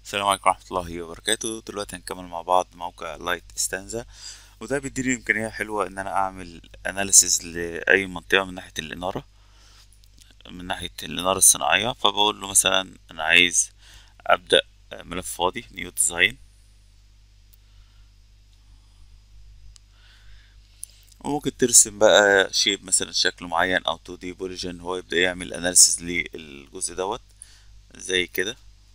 السلام عليكم ورحمة الله وبركاته دلوقتي هنكمل مع بعض موقع لايت استانزا وده بيديني إمكانية حلوة إن أنا أعمل أناليسيز لأي منطقة من ناحية الإنارة من ناحية الإنارة الصناعية فبقول له مثلا أنا عايز أبدأ ملف فاضي نيو ديزاين وممكن ترسم بقى شيب مثلا شكل معين أو 2 دي بوليجن هو يبدأ يعمل أناليسيز للجزء دوت زي كده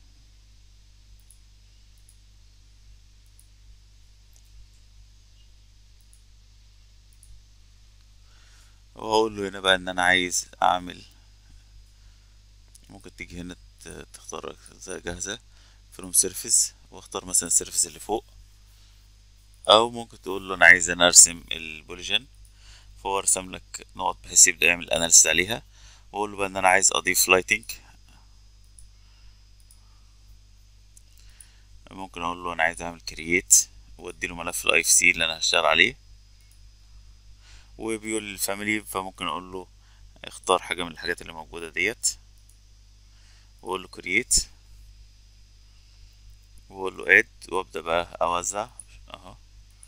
وهقول له هنا بقى ان انا عايز اعمل ممكن تيجي هنا تختار جاهزة فروم سيرفيس واختار مثلا السيرفيس اللي فوق او ممكن تقول له انا عايز انا ارسم البوليجن فهو رسم لك نقط بحيث يبدأ يعمل اناليسيس عليها واقول له بقى ان انا عايز اضيف لايتنج ممكن اقول له انا عايز اعمل كرييت وادي له ملف الاي اف سي اللي انا هشتغل عليه وبيقول لي الفاميلي فممكن اقول له اختار حاجه من الحاجات اللي موجوده ديت واقول له كرييت واقول له اد وابدا بقى اوزع اهو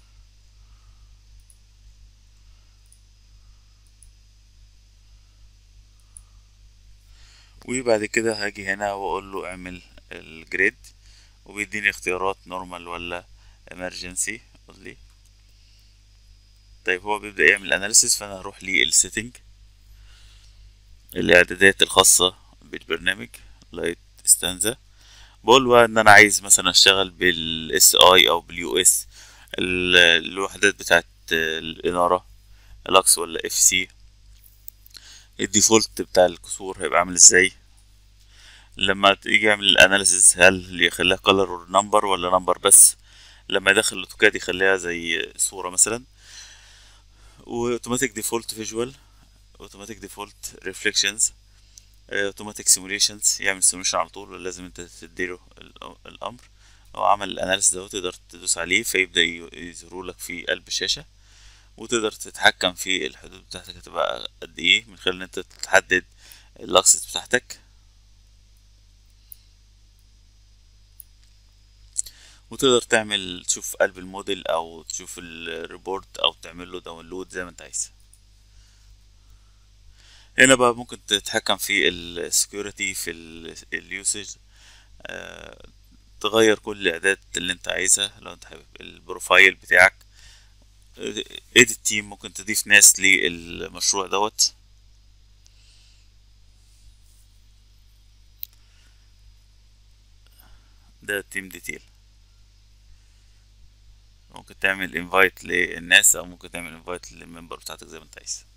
وبعد كده هاجي هنا واقول له اعمل الجريد وبيديني اختيارات نورمال ولا امرجنسي قول لي طيب هو بيبدأ يعمل اناليسيس فانا هروح للسيتنج الاعدادات الخاصة بالبرنامج لايت ستانزا بقول بقى ان انا عايز مثلا اشتغل بالاس اي او باليو اس الوحدات بتاعت الانارة الاكس ولا اف سي الديفولت بتاع الكسور هيبقى عامل ازاي لما تيجي يعمل الاناليسيس هل يخليها كلر نمبر ولا نمبر بس لما يدخل الاوتوكاد يخليها زي صورة مثلا واوتوماتيك ديفولت فيجوال اوتوماتيك ديفولت ريفليكشنز اوتوماتيك سيموليشنز يعمل سيموليشن على طول لازم انت تديله الامر هو عمل الاناليسيس ده تقدر تدوس عليه فيبدا يظهر لك في قلب الشاشه وتقدر تتحكم في الحدود بتاعتك هتبقى قد ايه من خلال ان انت تحدد الاكسس بتاعتك وتقدر تعمل تشوف قلب الموديل او تشوف الريبورت او تعمل له داونلود زي ما انت عايز هنا بقى ممكن تتحكم في السكيورتي في اليوسج أه تغير كل الاعداد اللي انت عايزها لو انت حابب البروفايل بتاعك اديت تيم ممكن تضيف ناس للمشروع دوت ده تيم ديتيل ممكن تعمل انفايت للناس او ممكن تعمل انفايت للممبر بتاعتك زي ما انت عايز